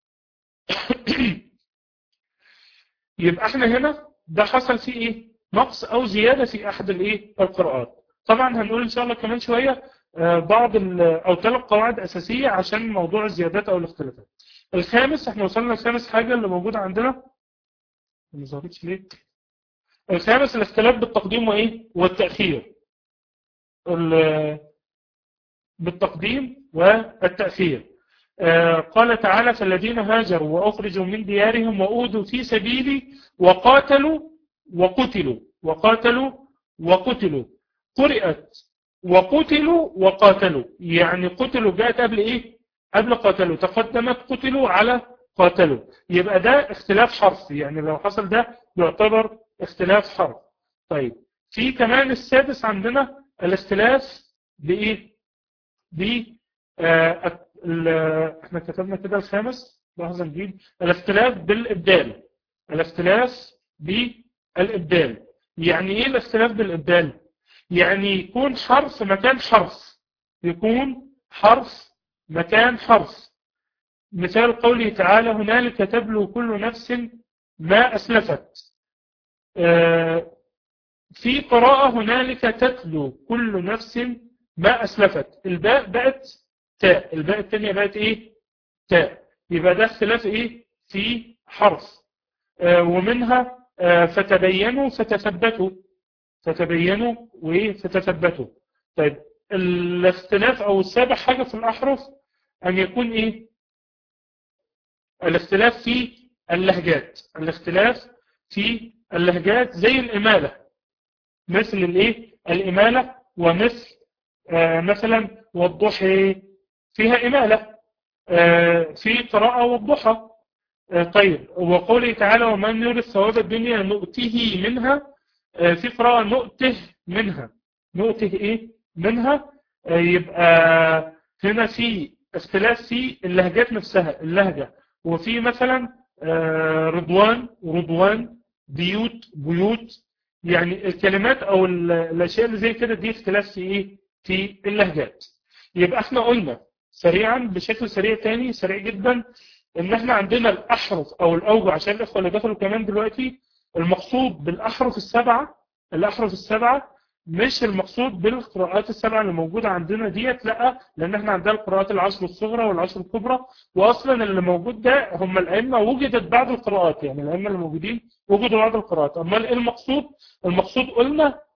يبقى احنا هنا ده حصل فيه ايه نقص او زيادة في احد الايه القراءات طبعا هنقول ان شاء الله كمان شوية بعض او ثلاث قواعد اساسية عشان موضوع الزيادات او الاختلافات الخامس احنا وصلنا لخامس حاجة اللي موجودة عندنا ما ظهرتش ليه الخامس الاختلاف بالتقديم وايه والتأخير بالتقديم والتأخير قال تعالى فالذين هاجروا وأخرجوا من ديارهم وأودوا في سبيلي وقاتلوا وقتلوا وقاتلوا وقتلوا قرئت وقتلوا وقاتلوا يعني قتلوا جاءت قبل إيه قبل قاتلوا تقدمت قتلوا على قاتلوا يبقى ده اختلاف حرف يعني لو حصل ده يعتبر اختلاف حرف طيب في كمان السادس عندنا الاختلاف بإيه ب آه احنا كتبنا كده الخامس لحظة نجيب الاختلاف بالإبدال الاختلاف بالإبدال يعني ايه الاختلاف بالإبدال يعني يكون حرف مكان حرف يكون حرف مكان حرف مثال قوله تعالى هنالك تبلو كل نفس ما أسلفت اه في قراءة هنالك تتلو كل نفس ما أسلفت الباء بقت تاء الباء الثانية بقت ايه تاء يبقى ده اختلاف ايه في حرف آه ومنها آه فتبينوا فتثبتوا فتبينوا وايه فتثبتوا طيب الاختلاف او السابع حاجة في الاحرف ان يكون ايه الاختلاف في اللهجات الاختلاف في اللهجات زي الامالة مثل الايه الامالة ومثل آه مثلا والضحي فيها إمالة في قراءة والضحى طيب وقوله تعالى ومن يريد ثواب الدنيا نؤته منها في قراءة نؤته منها نؤته إيه منها يبقى هنا في اختلاف في اللهجات نفسها اللهجة وفي مثلا رضوان رضوان بيوت بيوت يعني الكلمات أو الأشياء اللي زي كده دي اختلاف في إيه في اللهجات يبقى احنا قلنا سريعا بشكل سريع تاني سريع جدا ان احنا عندنا الاحرف او الاوجه عشان الاخوه اللي دخلوا كمان دلوقتي المقصود بالاحرف السبعه الاحرف السبعه مش المقصود بالقراءات السبعه اللي موجوده عندنا ديت لا لان احنا عندنا القراءات العشر الصغرى والعشر الكبرى واصلا اللي موجود ده هم الائمه وجدت بعض القراءات يعني الائمه اللي موجودين وجدوا بعض القراءات امال ايه المقصود المقصود قلنا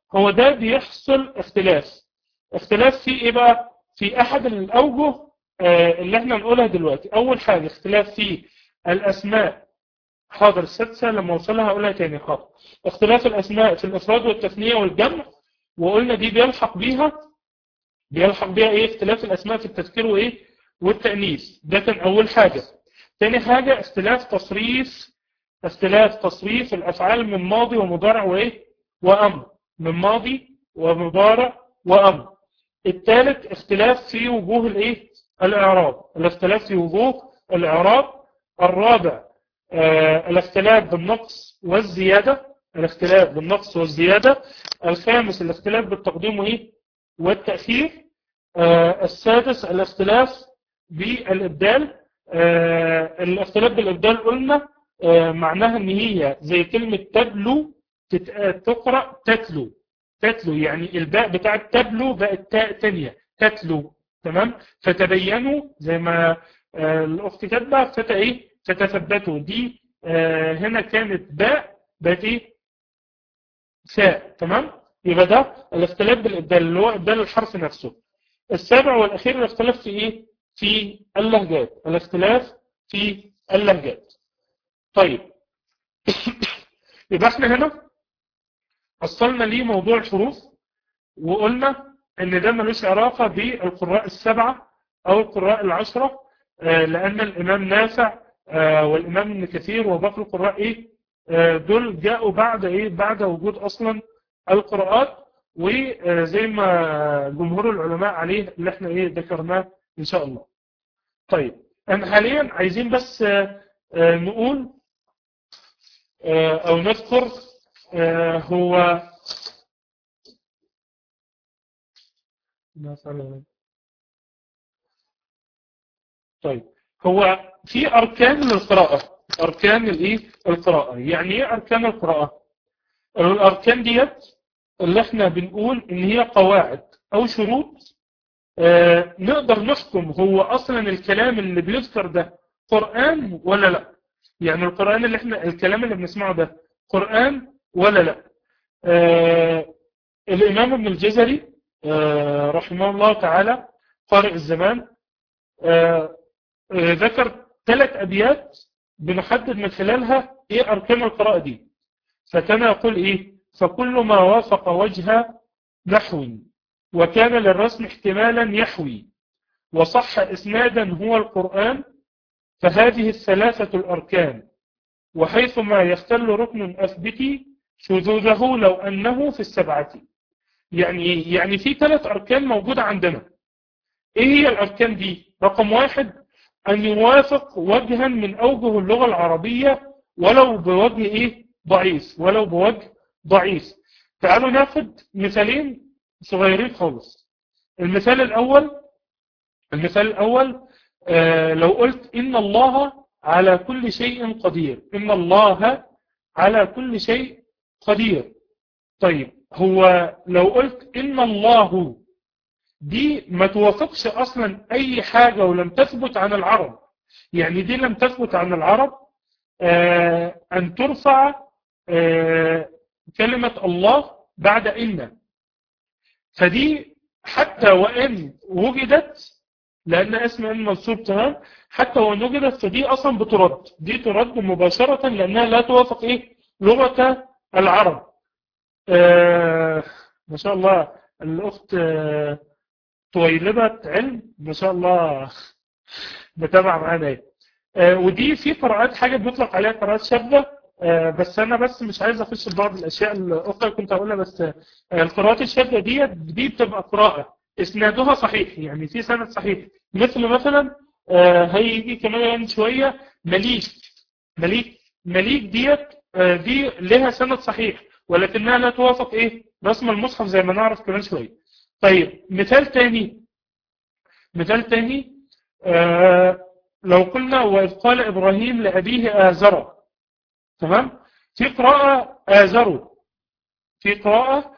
هو ده بيحصل اختلاف اختلاف في ايه بقى في احد الاوجه آه اللي احنا نقولها دلوقتي اول حاجة اختلاف في الاسماء حاضر السادسة لما اوصلها هقولها تاني حاضر اختلاف الاسماء في الافراد والتثنية والجمع وقلنا دي بيلحق بيها بيلحق بيها ايه اختلاف الاسماء في التذكير وايه والتأنيث ده كان اول حاجة تاني حاجة اختلاف تصريف اختلاف تصريف الافعال من ماضي ومضارع وايه وامر من ماضي ومضارع وامر الثالث اختلاف في وجوه الايه الاعراب الاختلاف في وجوه الاعراب الرابع آه الاختلاف بالنقص والزيادة الاختلاف بالنقص والزيادة الخامس الاختلاف بالتقديم وايه والتأخير آه السادس الاختلاف بالإبدال آه الاختلاف بالإبدال قلنا آه معناها ان هي زي كلمة تبلو تقرأ تتلو تتلو يعني الباء بتاعت تبلو بقت تاء تانية تتلو تمام فتبينوا زي ما الأخت كاتبة فتا ايه فتثبتوا دي هنا كانت باء بقت ايه ساء تمام يبقى ده الاختلاف بالإبدال اللي هو إبدال الحرف نفسه السابع والأخير الاختلاف في إيه؟ في اللهجات الاختلاف في اللهجات طيب يبقى احنا هنا وصلنا ليه موضوع الحروف وقلنا ان ده ملوش علاقة بالقراء السبعة او القراء العشرة لان الامام نافع والامام ابن كثير وباقي القراء ايه دول جاءوا بعد ايه بعد وجود اصلا القراءات وزي ما جمهور العلماء عليه اللي احنا ايه ذكرناه ان شاء الله طيب احنا حاليا عايزين بس نقول او نذكر هو طيب هو في اركان للقراءة اركان الايه القراءة يعني ايه اركان القراءة الاركان ديت اللي احنا بنقول ان هي قواعد او شروط آه نقدر نحكم هو اصلا الكلام اللي بيذكر ده قرآن ولا لا يعني القرآن اللي احنا الكلام اللي بنسمعه ده قرآن ولا لا آه الامام ابن الجزري آه رحمه الله تعالى قارئ الزمان آه ذكر ثلاث ابيات بنحدد من خلالها ايه اركان القراءة دي فكان يقول ايه فكل ما وافق وجه نحو وكان للرسم احتمالا يحوي وصح اسنادا هو القرآن فهذه الثلاثة الأركان وحيثما يختل ركن أثبتي شذوذه لو أنه في السبعة يعني يعني في ثلاث أركان موجودة عندنا إيه هي الأركان دي رقم واحد أن يوافق وجها من أوجه اللغة العربية ولو بوجه إيه ضعيف ولو بوجه ضعيف تعالوا ناخد مثالين صغيرين خالص المثال الأول المثال الأول آه لو قلت إن الله على كل شيء قدير إن الله على كل شيء قدير طيب هو لو قلت إن الله دي ما توافقش أصلا أي حاجة ولم تثبت عن العرب يعني دي لم تثبت عن العرب آه أن ترفع آه كلمة الله بعد إن فدي حتى وإن وجدت لأن اسم إن منصوب تمام حتى وإن وجدت فدي أصلا بترد دي ترد مباشرة لأنها لا توافق إيه لغة العرب آه ما شاء الله الأخت آه طويلبة علم ما شاء الله بتابع معانا ايه آه ودي في قراءات حاجة بيطلق عليها قراءات شاذة آه بس انا بس مش عايز اخش في بعض الاشياء الاخرى كنت هقولها بس آه القراءات الشاذة دي دي بتبقى قراءة اسنادها صحيح يعني في سند صحيح مثل مثلا هيجي كمان شوية مليك مليك مليك ديت دي لها سند صحيح ولكنها لا توافق ايه رسم المصحف زي ما نعرف كمان شوية طيب مثال تاني مثال تاني آه لو قلنا وإذ قال إبراهيم لأبيه آزر تمام في قراءة آزر في قراءة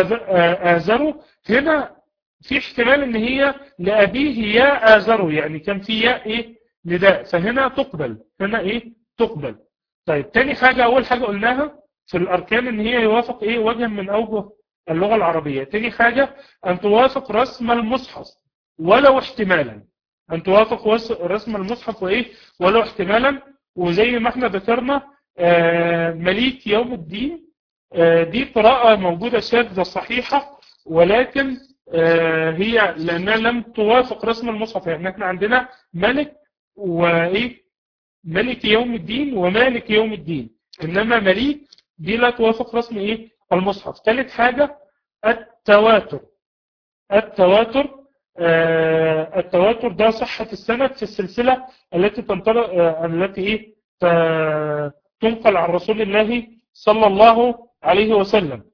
آزر هنا في احتمال ان هي لأبيه يا آزر يعني كان في يا ايه نداء فهنا تقبل هنا ايه تقبل طيب تاني حاجة اول حاجة قلناها في الاركان ان هي يوافق ايه وجه من اوجه اللغة العربية تاني حاجة أن توافق رسم المصحف ولو احتمالا أن توافق وس- رسم المصحف وإيه ولو احتمالا وزي ما احنا ذكرنا آه، مليك يوم الدين آه، دي قراءة موجودة شاذة صحيحة ولكن آه، هي لأنها لم توافق رسم المصحف يعني احنا عندنا ملك وإيه ملك يوم الدين ومالك يوم الدين إنما مليك دي لا توافق رسم إيه المصحف ثالث حاجة التواتر التواتر آه، التواتر ده صحة السند في السلسلة التي تنطلق آه، التي إيه ت- تنقل عن رسول الله صلى الله عليه وسلم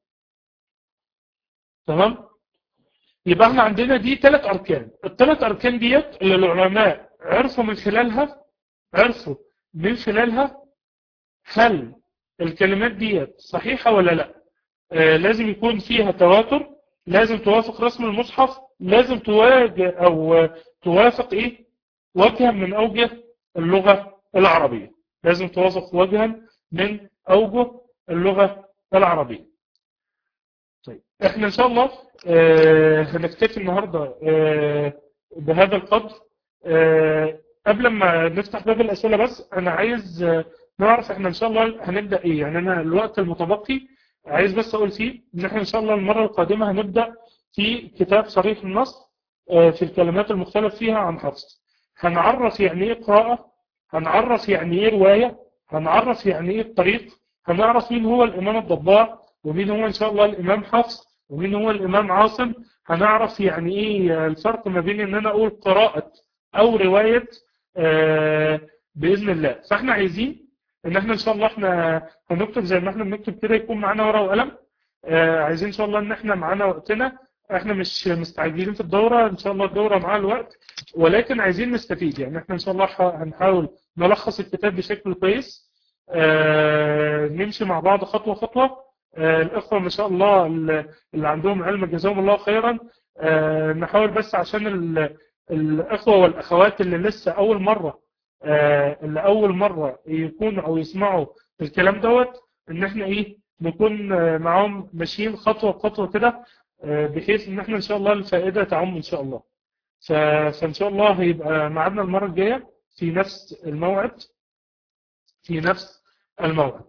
تمام يبقى احنا عندنا دي ثلاث أركان الثلاث أركان ديت اللي العلماء عرفوا من خلالها عرفوا من خلالها هل الكلمات ديت صحيحة ولا لا آه لازم يكون فيها تواتر لازم توافق رسم المصحف لازم تواجه أو آه، توافق إيه وجها من أوجه اللغة العربية لازم توافق وجها من أوجه اللغة العربية طيب احنا ان شاء الله آه هنكتفي النهاردة آه بهذا القدر آه قبل ما نفتح باب الأسئلة بس أنا عايز آه نعرف احنا ان شاء الله هنبدأ ايه يعني أنا الوقت المتبقي عايز بس أقول فيه ان احنا ان شاء الله المرة القادمة هنبدأ في كتاب صريح النص آه في الكلمات المختلف فيها عن حفص هنعرف يعني ايه قراءة هنعرف يعني ايه رواية هنعرف يعني ايه الطريق هنعرف مين هو الإمام الضباع ومين هو إن شاء الله الإمام حفص ومين هو الإمام عاصم هنعرف يعني إيه الفرق ما بين إن أنا أقول قراءة أو رواية آه، بإذن الله فإحنا عايزين إن إحنا إن شاء الله إحنا هنكتب زي ما إحنا بنكتب كده يكون معانا ورقة وقلم آه، عايزين إن شاء الله إن إحنا معانا وقتنا إحنا مش مستعجلين في الدورة إن شاء الله الدورة معاها الوقت ولكن عايزين نستفيد يعني إحنا إن شاء الله ح- هنحاول نلخص الكتاب بشكل كويس آه، نمشي مع بعض خطوة خطوة آه، الإخوة ما شاء الله اللي عندهم علم جزاهم الله خيرا آه، نحاول بس عشان ال- الإخوة والأخوات اللي لسه أول مرة آه، اللي أول مرة يكونوا أو يسمعوا الكلام دوت إن إحنا إيه نكون آه، معاهم ماشيين خطوة بخطوة كده آه، بحيث إن إحنا إن شاء الله الفائدة تعم إن شاء الله ف- فإن شاء الله هيبقى معادنا المرة الجاية في نفس الموعد في نفس الموعد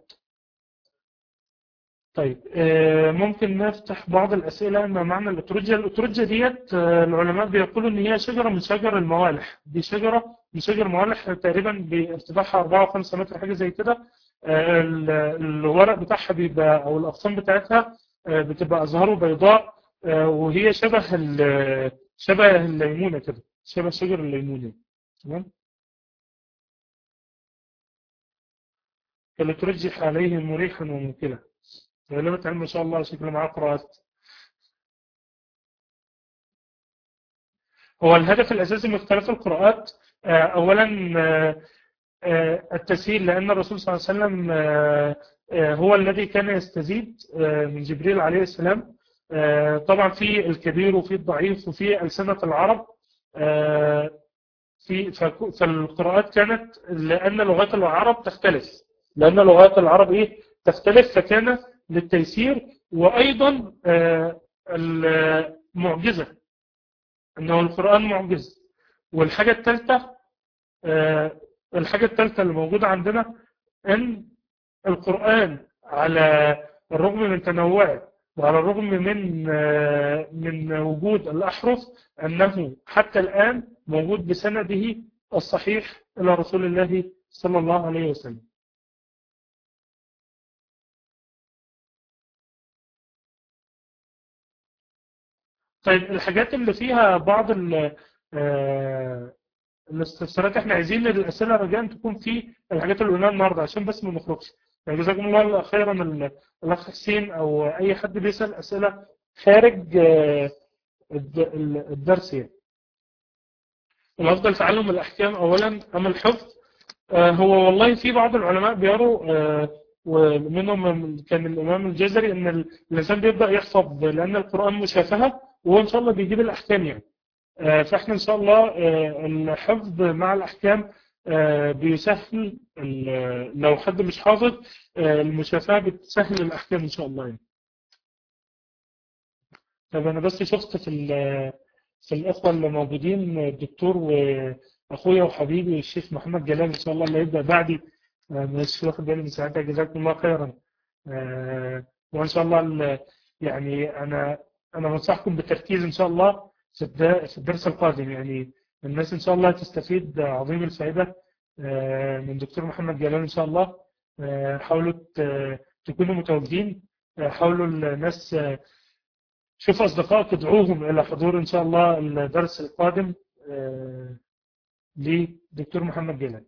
طيب آه، ممكن نفتح بعض الأسئلة ما معنى الأترجة الأترجة ديت آه، العلماء بيقولوا إن هي شجرة من شجر الموالح دي شجرة من شجر الموالح تقريبا بارتفاعها 4 أو 5 متر حاجة زي كده آه، ال- الورق بتاعها بيبقى أو الأغصان بتاعتها آه، بتبقى أزهاره بيضاء آه، وهي شبه ال- شبه الليمونة كده شبه شجر الليمونة تمام اللي ترجح عليه مريحا وموكلا علمت علم ما شاء الله شكله معاه قراءات هو الهدف الأساسي من اختلاف القراءات آه، أولا آه، آه، التسهيل لأن الرسول صلى الله عليه وسلم آه، آه، هو الذي كان يستزيد آه، من جبريل عليه السلام آه، طبعا في الكبير وفي الضعيف وفي ألسنة العرب آه، في فك- فالقراءات كانت لأن لغات العرب تختلف لأن لغات العرب إيه تختلف فكان للتيسير وأيضا آه، المعجزة أنه القرآن معجز والحاجة الثالثة آه، الحاجة الثالثة اللي موجودة عندنا أن القرآن على الرغم من تنوعه وعلى الرغم من آه، من وجود الأحرف أنه حتى الآن موجود بسنده الصحيح إلى رسول الله صلى الله عليه وسلم طيب الحاجات اللي فيها بعض ال- آه، الاستفسارات احنا عايزين الأسئلة رجاء تكون في الحاجات اللي قلناها النهاردة عشان بس ما نخرجش يعني جزاكم الله خيرا ال- الأخ حسين أو أي حد بيسأل أسئلة خارج آه، الد- ال- الدرس يعني الأفضل تعلم الأحكام أولا أم الحفظ آه، هو والله في بعض العلماء بيروا آه، ومنهم كان الإمام الجزري أن ال- الإنسان بيبدأ يحفظ لأن القرآن مشافهة وهو إن شاء الله بيجيب الأحكام يعني آه، فإحنا إن شاء الله آه، الحفظ مع الأحكام آه، بيسهل ال- لو حد مش حافظ آه، المشافهة بتسهل الأحكام إن شاء الله يعني طب أنا بس شفت في ال- في الإخوة اللي موجودين الدكتور وأخويا وحبيبي الشيخ محمد جلال إن شاء الله اللي هيبدأ بعدي آه، مش واخد بالي من ساعتها جزاكم الله خيرا آه، وإن شاء الله ال- يعني أنا أنا بنصحكم بالتركيز إن شاء الله في الد- في الدرس القادم يعني الناس إن شاء الله تستفيد عظيم الفائدة آه، من دكتور محمد جلال إن شاء الله آه، حاولوا ت- تكونوا متواجدين آه، حاولوا الناس آه، شوف أصدقائك ادعوهم إلى حضور إن شاء الله الدرس القادم آه، لدكتور محمد جلال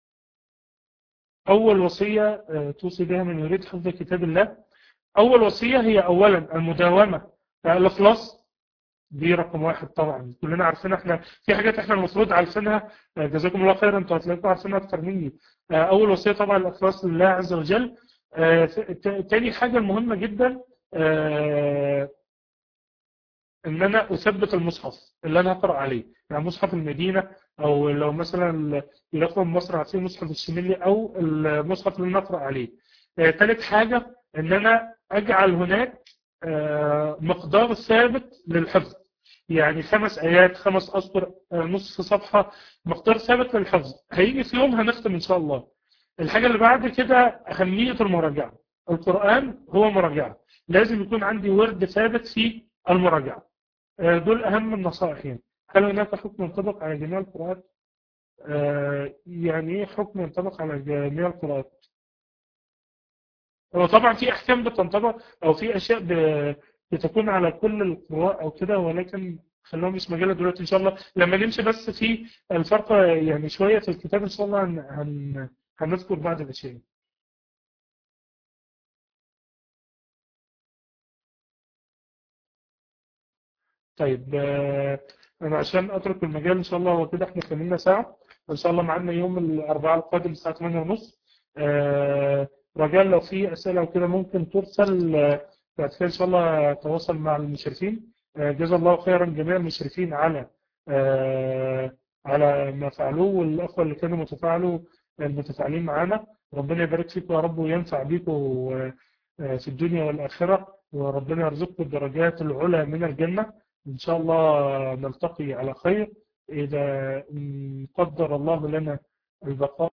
أول وصية آه، توصي بها من يريد حفظ كتاب الله أول وصية هي أولا المداومة آه، الإخلاص دي رقم واحد طبعا كلنا عارفين احنا في حاجات احنا المفروض عارفينها آه، جزاكم الله خيرا انتوا هتلاقوا عارفينها اكتر مني آه، اول وصيه طبعا الاخلاص لله عز وجل آه، ت- تاني حاجه المهمه جدا آه، ان انا اثبت المصحف اللي انا هقرا عليه يعني مصحف المدينه او لو مثلا الاخوه من مصر عارفين مصحف الشمالي او المصحف اللي انا اقرا عليه آه، ثالث حاجه ان انا اجعل هناك آه، مقدار ثابت للحفظ يعني خمس ايات خمس اسطر آه، نصف صفحه مقدار ثابت للحفظ هيجي في يوم هنختم ان شاء الله الحاجه اللي بعد كده اهميه المراجعه القران هو مراجعه لازم يكون عندي ورد ثابت في المراجعه آه، دول أهم النصائح يعني هل هناك حكم ينطبق على جميع القراءات؟ آه، يعني إيه حكم ينطبق على جميع القراءات؟ هو طبعا في أحكام بتنطبق أو في أشياء ب- بتكون على كل القراء أو كده ولكن خلونا مش مجالة دلوقتي إن شاء الله لما نمشي بس في الفرق يعني شوية في الكتاب إن شاء الله هن هن هنذكر بعض الأشياء. طيب آه، أنا عشان أترك المجال إن شاء الله هو كده إحنا كملنا ساعة إن شاء الله معانا يوم الأربعاء القادم الساعة 8:30 آه، رجاء لو في أسئلة وكده ممكن ترسل آه، بعد كده إن شاء الله تواصل مع المشرفين آه، جزا الله خيرا جميع المشرفين على آه، على ما فعلوه والأخوة اللي كانوا متفاعلوا المتفاعلين معانا ربنا يبارك فيكم يا رب وينفع بيكم آه، آه، في الدنيا والآخرة وربنا يرزقكم الدرجات العلى من الجنة إن شاء الله نلتقي على خير إذا قدر الله لنا البقاء